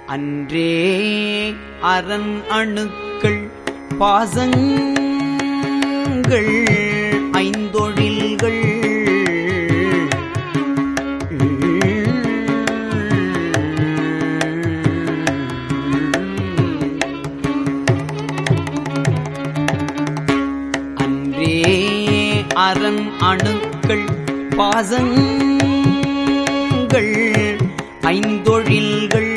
அன்றே அரண் அணுக்கள் பாசங்கள் ஐந்தொழில்கள் அன்றே அரண் அணுக்கள் பாசங்கள் ஐந்தொழில்கள்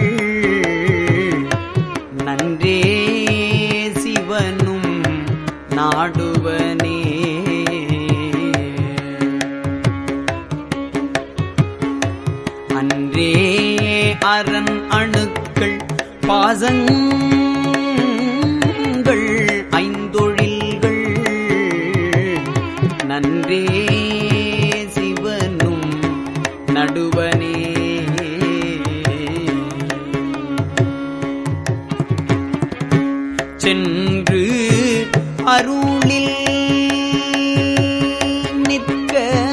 நன்றே சிவனும் நாடுவனே அன்றே அரண் அணுக்கள் பாசங்கள் ஐந்தொழில்கள் நன்றே சிவனும் நடுவனே சென்று அருளில் நிற்க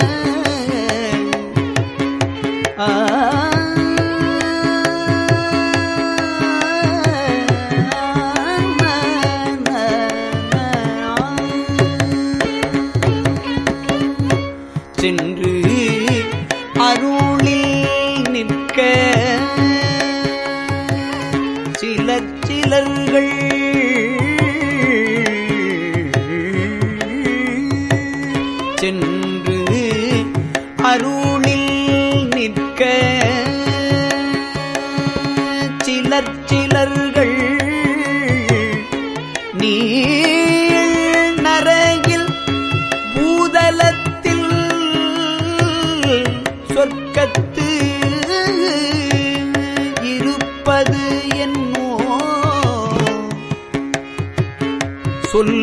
ஆ சென்று அருளில் நிற்க சில சிலர்கள் சென்று அருளில் நிற்க சிலர் சிலர்கள் நீள் நரகில் பூதலத்தில் சொர்க்கத்து இருப்பது என்னோ சொல்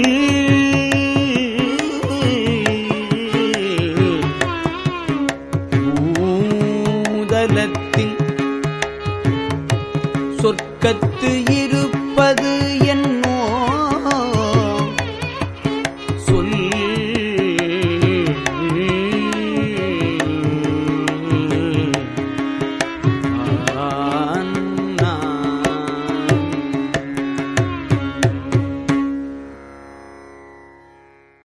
பூதலத்தில் சொர்க்கத்து